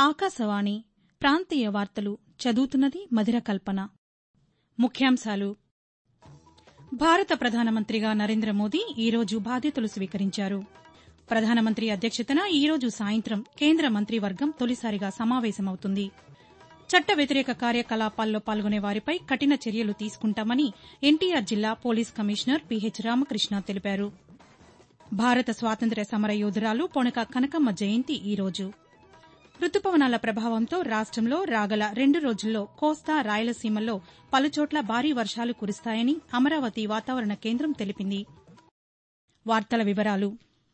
ఆకాశవాణి ప్రాంతీయ వార్తలు చదువుతున్నది మధిర కల్పన ముఖ్యాంశాలు భారత ప్రధానమంత్రిగా నరేంద్ర మోదీ ఈరోజు బాధ్యతలు స్వీకరించారు ప్రధానమంత్రి అధ్యక్షతన ఈరోజు సాయంత్రం కేంద్ర మంత్రివర్గం తొలిసారిగా సమావేశమవుతుంది చట్ట వ్యతిరేక కార్యకలాపాల్లో పాల్గొనే వారిపై కఠిన చర్యలు తీసుకుంటామని ఎన్టీఆర్ జిల్లా పోలీస్ కమిషనర్ పీహెచ్ రామకృష్ణ తెలిపారు భారత స్వాతంత్ర్య సమర యోధురాలు పొనక కనకమ్మ జయంతి ఈరోజు రుతుపవనాల ప్రభావంతో రాష్టంలో రాగల రెండు రోజుల్లో కోస్తా రాయలసీమల్లో పలుచోట్ల భారీ వర్షాలు కురుస్తాయని అమరావతి వాతావరణ కేంద్రం తెలిపింది వార్తల వివరాలు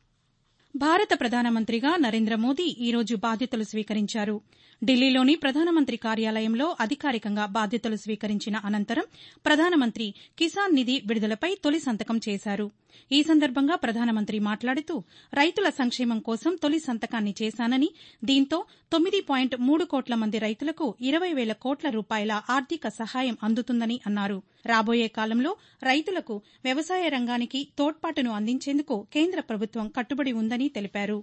భారత ప్రధానమంత్రిగా నరేంద్ర మోదీ ఈరోజు బాధ్యతలు స్వీకరించారు ఢిల్లీలోని ప్రధానమంత్రి కార్యాలయంలో అధికారికంగా బాధ్యతలు స్వీకరించిన అనంతరం ప్రధానమంత్రి కిసాన్ నిధి విడుదలపై తొలి సంతకం చేశారు ఈ సందర్భంగా ప్రధానమంత్రి మాట్లాడుతూ రైతుల సంక్షేమం కోసం తొలి సంతకాన్ని చేశానని దీంతో తొమ్మిది పాయింట్ మూడు కోట్ల మంది రైతులకు ఇరవై వేల కోట్ల రూపాయల ఆర్థిక సహాయం అందుతుందని అన్నారు రాబోయే కాలంలో రైతులకు వ్యవసాయ రంగానికి తోడ్పాటును అందించేందుకు కేంద్ర ప్రభుత్వం కట్టుబడి ఉందని తెలిపారు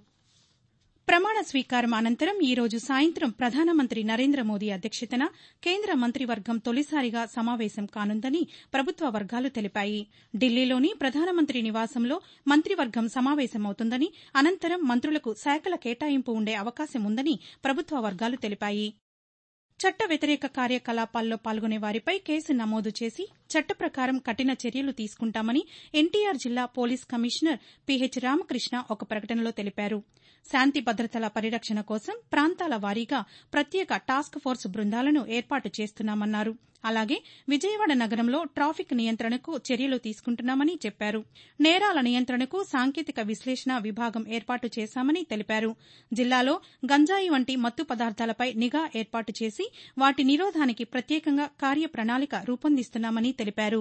ప్రమాణ స్వీకారం అనంతరం ఈరోజు సాయంత్రం ప్రధానమంత్రి నరేంద్ర మోదీ అధ్యక్షతన కేంద్ర మంత్రివర్గం తొలిసారిగా సమావేశం కానుందని ప్రభుత్వ వర్గాలు తెలిపాయి ఢిల్లీలోని ప్రధానమంత్రి నివాసంలో మంత్రివర్గం సమావేశమవుతుందని అనంతరం మంత్రులకు శాఖల కేటాయింపు ఉండే అవకాశం ఉందని ప్రభుత్వ వర్గాలు తెలిపాయి చట్ట వ్యతిరేక కార్యకలాపాల్లో పాల్గొనే వారిపై కేసు నమోదు చేసి చట్ట ప్రకారం కఠిన చర్యలు తీసుకుంటామని ఎన్టీఆర్ జిల్లా పోలీస్ కమిషనర్ పీహెచ్ రామకృష్ణ ఒక ప్రకటనలో తెలిపారు శాంతి భద్రతల పరిరక్షణ కోసం ప్రాంతాల వారీగా ప్రత్యేక టాస్క్ ఫోర్స్ బృందాలను ఏర్పాటు చేస్తున్నామన్నారు అలాగే విజయవాడ నగరంలో ట్రాఫిక్ నియంత్రణకు చర్యలు తీసుకుంటున్నామని చెప్పారు నేరాల నియంత్రణకు సాంకేతిక విశ్లేషణ విభాగం ఏర్పాటు చేశామని తెలిపారు జిల్లాలో గంజాయి వంటి మత్తు పదార్థాలపై నిఘా ఏర్పాటు చేసి వాటి నిరోధానికి ప్రత్యేకంగా కార్యప్రణాళిక రూపొందిస్తున్నామని తెలిపారు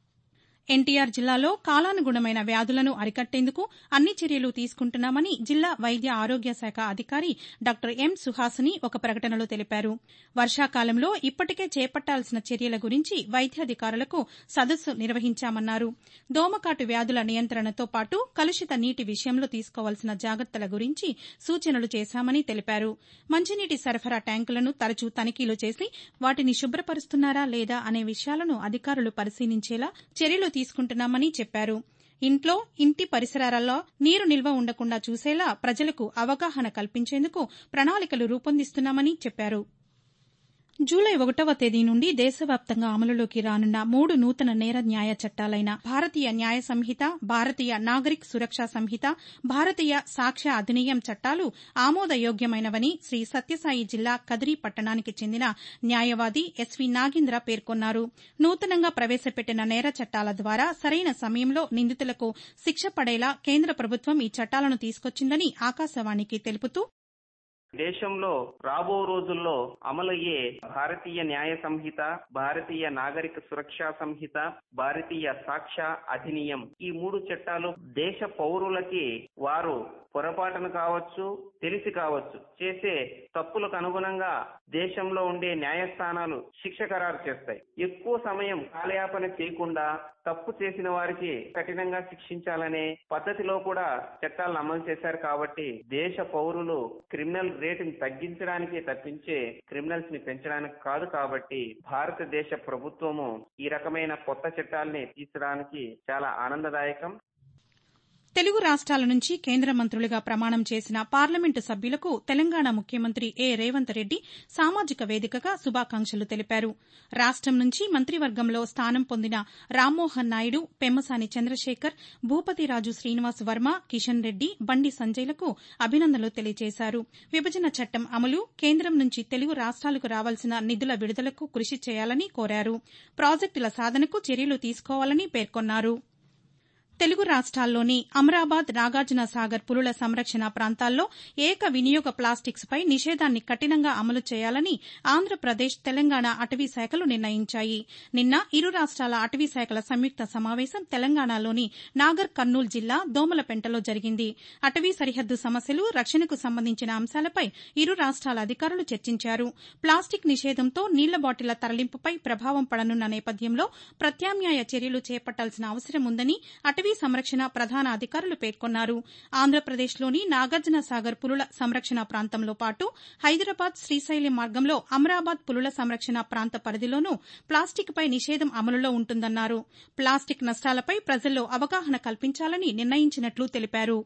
ఎన్టీఆర్ జిల్లాలో కాలానుగుణమైన వ్యాధులను అరికట్టేందుకు అన్ని చర్యలు తీసుకుంటున్నామని జిల్లా వైద్య ఆరోగ్య శాఖ అధికారి డాక్టర్ ఎం సుహాసిని ఒక ప్రకటనలో తెలిపారు వర్షాకాలంలో ఇప్పటికే చేపట్టాల్సిన చర్యల గురించి వైద్యాధికారులకు సదస్సు నిర్వహించామన్నారు దోమకాటు వ్యాధుల నియంత్రణతో పాటు కలుషిత నీటి విషయంలో తీసుకోవాల్సిన జాగ్రత్తల గురించి సూచనలు చేశామని తెలిపారు మంచినీటి సరఫరా ట్యాంకులను తరచూ తనిఖీలు చేసి వాటిని శుభ్రపరుస్తున్నారా లేదా అనే విషయాలను అధికారులు పరిశీలించేలా చర్యలు తీసుకుంటున్నామని చెప్పారు ఇంట్లో ఇంటి పరిసరాల్లో నీరు నిల్వ ఉండకుండా చూసేలా ప్రజలకు అవగాహన కల్పించేందుకు ప్రణాళికలు రూపొందిస్తున్నామని చెప్పారు జూలై ఒకటవ తేదీ నుండి దేశవ్యాప్తంగా అమలులోకి రానున్న మూడు నూతన నేర న్యాయ చట్టాలైన భారతీయ న్యాయ సంహిత భారతీయ నాగరిక్ సురక్షా సంహిత భారతీయ సాక్ష్య అధినియం చట్టాలు ఆమోదయోగ్యమైనవని శ్రీ సత్యసాయి జిల్లా కదిరి పట్టణానికి చెందిన న్యాయవాది ఎస్వీ నాగేంద్ర పేర్కొన్నారు నూతనంగా ప్రవేశపెట్టిన నేర చట్టాల ద్వారా సరైన సమయంలో నిందితులకు శిక్ష పడేలా కేంద్ర ప్రభుత్వం ఈ చట్టాలను తీసుకొచ్చిందని ఆకాశవాణికి తెలుపుతూ దేశంలో రాబో రోజుల్లో అమలయ్యే భారతీయ న్యాయ సంహిత భారతీయ నాగరిక సురక్షా సంహిత భారతీయ సాక్ష్య అధినియం ఈ మూడు చట్టాలు దేశ పౌరులకి వారు పొరపాటును కావచ్చు తెలిసి కావచ్చు చేసే తప్పులకు అనుగుణంగా దేశంలో ఉండే న్యాయస్థానాలు శిక్ష ఖరారు చేస్తాయి ఎక్కువ సమయం కాలయాపన చేయకుండా తప్పు చేసిన వారికి కఠినంగా శిక్షించాలనే పద్ధతిలో కూడా చట్టాలను అమలు చేశారు కాబట్టి దేశ పౌరులు క్రిమినల్ రేటుని తగ్గించడానికి తప్పించే క్రిమినల్స్ ని పెంచడానికి కాదు కాబట్టి భారతదేశ ప్రభుత్వము ఈ రకమైన కొత్త చట్టాలని తీర్చడానికి చాలా ఆనందదాయకం తెలుగు రాష్ట్రాల నుంచి కేంద్ర మంత్రులుగా ప్రమాణం చేసిన పార్లమెంటు సభ్యులకు తెలంగాణ ముఖ్యమంత్రి ఏ రేవంత్ రెడ్డి సామాజిక వేదికగా శుభాకాంక్షలు తెలిపారు రాష్టం నుంచి మంత్రివర్గంలో స్థానం పొందిన రామ్మోహన్ నాయుడు పెమ్మసాని చంద్రశేఖర్ భూపతిరాజు శ్రీనివాస్ వర్మ కిషన్ రెడ్డి బండి సంజయ్లకు అభినందనలు తెలియజేశారు విభజన చట్టం అమలు కేంద్రం నుంచి తెలుగు రాష్ట్రాలకు రావాల్సిన నిధుల విడుదలకు కృషి చేయాలని కోరారు ప్రాజెక్టుల సాధనకు చర్యలు తీసుకోవాలని పేర్కొన్నారు తెలుగు రాష్ట్రాల్లోని అమరాబాద్ నాగార్జున సాగర్ పులుల సంరక్షణ ప్రాంతాల్లో ఏక వినియోగ ప్లాస్టిక్స్ పై నిషేధాన్ని కఠినంగా అమలు చేయాలని ఆంధ్రప్రదేశ్ తెలంగాణ అటవీ శాఖలు నిర్ణయించాయి నిన్న ఇరు రాష్ట్రాల అటవీ శాఖల సంయుక్త సమావేశం తెలంగాణలోని నాగర్ కర్నూల్ జిల్లా దోమలపెంటలో జరిగింది అటవీ సరిహద్దు సమస్యలు రక్షణకు సంబంధించిన అంశాలపై ఇరు రాష్ట్రాల అధికారులు చర్చించారు ప్లాస్టిక్ నిషేధంతో నీళ్ల బాటిళ్ల తరలింపుపై ప్రభావం పడనున్న నేపథ్యంలో ప్రత్యామ్నాయ చర్యలు చేపట్టాల్సిన అవసరం ఉందని అటవీ అటవీ సంరక్షణ ప్రధాన అధికారులు పేర్కొన్నారు ఆంధ్రప్రదేశ్లోని నాగార్జున సాగర్ పులుల సంరక్షణ ప్రాంతంలో పాటు హైదరాబాద్ శ్రీశైలం మార్గంలో అమరాబాద్ పులుల సంరక్షణ ప్రాంత పరిధిలోనూ ప్లాస్టిక్పై నిషేధం అమలులో ఉంటుందన్నారు ప్లాస్టిక్ నష్టాలపై ప్రజల్లో అవగాహన కల్పించాలని నిర్ణయించినట్లు తెలిపారు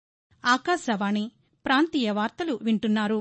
ఆకాశవాణి ప్రాంతీయ వార్తలు వింటున్నారు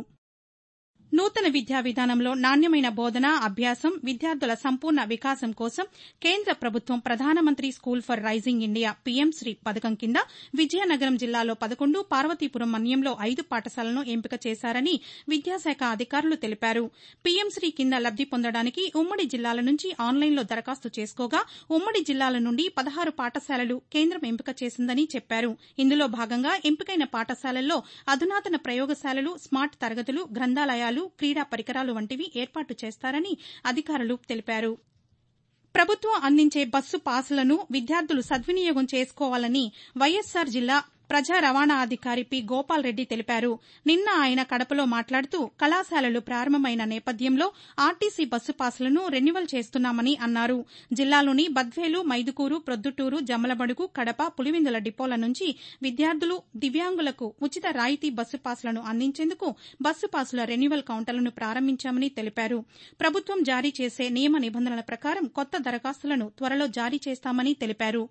నూతన విద్యా విధానంలో నాణ్యమైన బోధన అభ్యాసం విద్యార్థుల సంపూర్ణ వికాసం కోసం కేంద్ర ప్రభుత్వం ప్రధానమంత్రి school for rising India PM Shri పథకం కింద విజయనగరం జిల్లాలో పదకొండు పార్వతీపురం మన్యంలో ఐదు పాఠశాలను ఎంపిక చేశారని విద్యాశాఖ అధికారులు తెలిపారు పీఎం శ్రీ కింద లబ్ది పొందడానికి ఉమ్మడి జిల్లాల నుంచి ఆన్లైన్లో దరఖాస్తు చేసుకోగా ఉమ్మడి జిల్లాల నుండి పదహారు పాఠశాలలు కేంద్రం ఎంపిక చేసిందని చెప్పారు ఇందులో భాగంగా ఎంపికైన పాఠశాలల్లో అధునాతన ప్రయోగశాలలు స్మార్ట్ తరగతులు గ్రంథాలయాలు క్రీడా పరికరాలు వంటివి ఏర్పాటు చేస్తారని అధికారులు తెలిపారు ప్రభుత్వం అందించే బస్సు పాసులను విద్యార్థులు సద్వినియోగం చేసుకోవాలని వైఎస్సార్ జిల్లా ప్రజా రవాణా అధికారి పి గోపాల్ రెడ్డి తెలిపారు నిన్న ఆయన కడపలో మాట్లాడుతూ కళాశాలలు ప్రారంభమైన నేపథ్యంలో ఆర్టీసీ బస్సు పాసులను రెన్యువల్ చేస్తున్నామని అన్నారు జిల్లాలోని బద్వేలు మైదుకూరు ప్రొద్దుటూరు జమ్మలమడుగు కడప పులివెందుల డిపోల నుంచి విద్యార్థులు దివ్యాంగులకు ఉచిత రాయితీ బస్సు పాసులను అందించేందుకు బస్సు పాసుల రెన్యువల్ కౌంటర్లను ప్రారంభించామని తెలిపారు ప్రభుత్వం జారీ చేసే నియమ నిబంధనల ప్రకారం కొత్త దరఖాస్తులను త్వరలో జారీ చేస్తామని తెలిపారు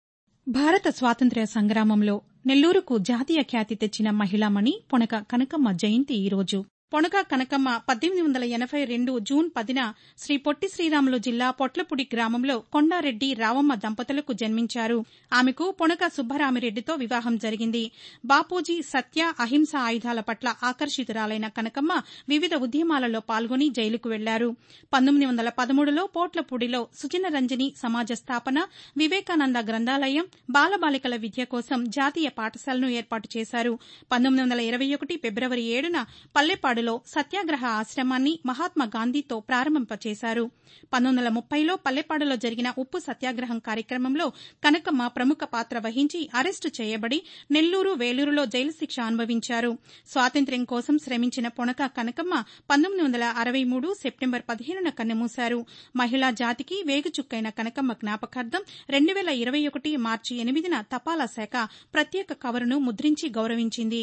భారత స్వాతంత్ర్య సంగ్రామంలో నెల్లూరుకు జాతీయ ఖ్యాతి తెచ్చిన మహిళామణి పొనక కనకమ్మ జయంతి ఈరోజు పొనక కనకమ్మ పద్దెనిమిది వందల ఎనభై రెండు జూన్ పదిన శ్రీ పొట్టి శ్రీరాములు జిల్లా పొట్లపుడి గ్రామంలో కొండారెడ్డి రావమ్మ దంపతులకు జన్మించారు ఆమెకు పొనక సుబ్బరామిరెడ్డితో వివాహం జరిగింది బాపూజీ సత్య అహింస ఆయుధాల పట్ల ఆకర్షితురాలైన కనకమ్మ వివిధ ఉద్యమాలలో పాల్గొని జైలుకు వెళ్లారు పంతొమ్మిది వందల పదమూడులో పోట్లపూడిలో సుజన రంజని సమాజ స్థాపన వివేకానంద గ్రంథాలయం బాలబాలికల విద్య కోసం జాతీయ పాఠశాలను ఏర్పాటు చేశారు పంతొమ్మిది వందల ఇరవై ఒకటి ఫిబ్రవరి ఏడున పల్లెపాడు లో సత్యాగ్రహ ఆశ్రమాన్ని మహాత్మా గాంధీతో ప్రారంభింపచేశారు పంతొమ్మిది వందల ముప్పైలో పల్లెపాడులో జరిగిన ఉప్పు సత్యాగ్రహం కార్యక్రమంలో కనకమ్మ ప్రముఖ పాత్ర వహించి అరెస్టు చేయబడి నెల్లూరు వేలూరులో జైలు శిక్ష అనుభవించారు స్వాతంత్ర్యం కోసం శ్రమించిన పొనక కనకమ్మ పంతొమ్మిది వందల అరవై మూడు సెప్టెంబర్ పదిహేనున కన్నుమూశారు మహిళా జాతికి వేగుచుక్కైన కనకమ్మ జ్ఞాపకార్థం రెండు వేల ఇరవై ఒకటి మార్చి ఎనిమిదిన తపాలా శాఖ ప్రత్యేక కవరును ముద్రించి గౌరవించింది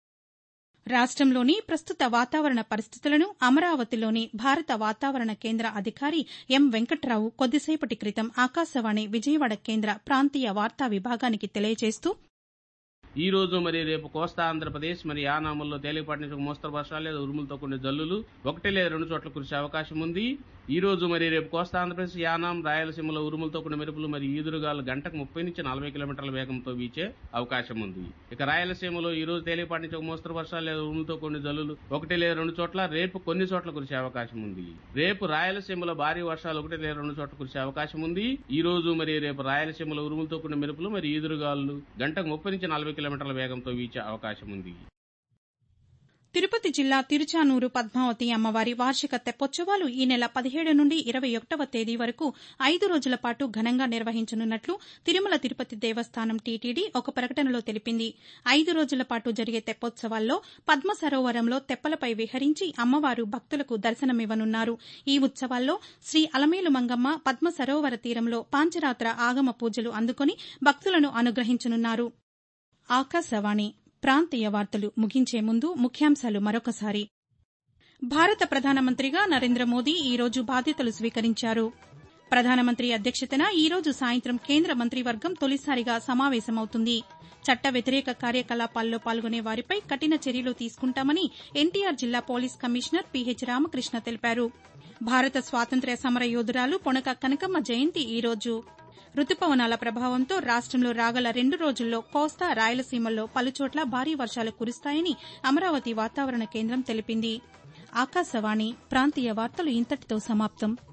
రాష్టంలోని ప్రస్తుత వాతావరణ పరిస్థితులను అమరావతిలోని భారత వాతావరణ కేంద్ర అధికారి ఎం వెంకట్రావు కొద్దిసేపటి క్రితం ఆకాశవాణి విజయవాడ కేంద్ర ప్రాంతీయ వార్తా విభాగానికి తెలియజేస్తూ ఈ రోజు మరి రేపు కోస్తా ఆంధ్రప్రదేశ్ మరి యానాముల్లో తేలికపాటి నుంచి ఒక మోస్తరు వర్షాలు లేదా ఉరుములతో కూడిన జల్లులు ఒకటి లేదా రెండు చోట్ల కురిసే అవకాశం ఉంది ఈ రోజు మరి రేపు కోస్తా ఆంధ్రప్రదేశ్ యానాం రాయలసీమలో ఉరుములతో కూడిన మెరుపులు మరి ఈదురుగాలు గంటకు ముప్పై నుంచి నలభై కిలోమీటర్ల వేగంతో వీచే అవకాశం ఉంది ఇక రాయలసీమలో ఈ రోజు తేలికపాటి నుంచి ఒక మోస్తరు వర్షాలు లేదా ఉరుములతో కూడిన జల్లులు ఒకటి లేదా రెండు చోట్ల రేపు కొన్ని చోట్ల కురిసే అవకాశం ఉంది రేపు రాయలసీమలో భారీ వర్షాలు ఒకటి లేదా రెండు చోట్ల కురిసే అవకాశం ఉంది ఈ రోజు మరి రేపు రాయలసీమలో ఉరుములతో కూడిన మెరుపులు మరి ఈదురుగాలు గంటకు ముప్పై నుంచి నలభై కిలోమీటర్ల వేగంతో వీచే అవకాశం ఉంది తిరుపతి జిల్లా తిరుచానూరు పద్మావతి అమ్మవారి వార్షిక తెప్పోత్సవాలు ఈ నెల పదిహేడు నుండి ఇరవై ఒకటవ తేదీ వరకు ఐదు రోజుల పాటు ఘనంగా నిర్వహించనున్నట్లు తిరుమల తిరుపతి దేవస్థానం టీటీడీ ఒక ప్రకటనలో తెలిపింది ఐదు రోజుల పాటు జరిగే తెప్పోత్సవాల్లో పద్మ సరోవరంలో తెప్పలపై విహరించి అమ్మవారు భక్తులకు దర్శనమివ్వనున్నారు ఈ ఉత్సవాల్లో శ్రీ అలమేలు మంగమ్మ పద్మ సరోవర తీరంలో పాంచరాత్ర ఆగమ పూజలు అందుకుని భక్తులను అనుగ్రహించనున్నారు ఆకాశవాణి ప్రాంతీయ వార్తలు ముగించే ముందు ముఖ్యాంశాలు మరొకసారి భారత ప్రధానమంత్రిగా నరేంద్ర మోదీ ఈ రోజు బాధ్యతలు స్వీకరించారు ప్రధానమంత్రి అధ్యక్షతన ఈ రోజు సాయంత్రం కేంద్ర మంత్రివర్గం తొలిసారిగా సమావేశమవుతుంది చట్ట వ్యతిరేక కార్యకలాపాల్లో పాల్గొనే వారిపై కఠిన చర్యలు తీసుకుంటామని ఎన్టీఆర్ జిల్లా పోలీస్ కమిషనర్ పీహెచ్ రామకృష్ణ తెలిపారు భారత స్వాతంత్ర్య సమర యోధురాలు పొనక కనకమ్మ జయంతి ఈ రోజు రుతుపవనాల ప్రభావంతో రాష్టంలో రాగల రెండు రోజుల్లో కోస్తా రాయలసీమల్లో పలుచోట్ల భారీ వర్షాలు కురుస్తాయని అమరావతి వాతావరణ కేంద్రం తెలిపింది ఆకాశవాణి ప్రాంతీయ వార్తలు ఇంతటితో సమాప్తం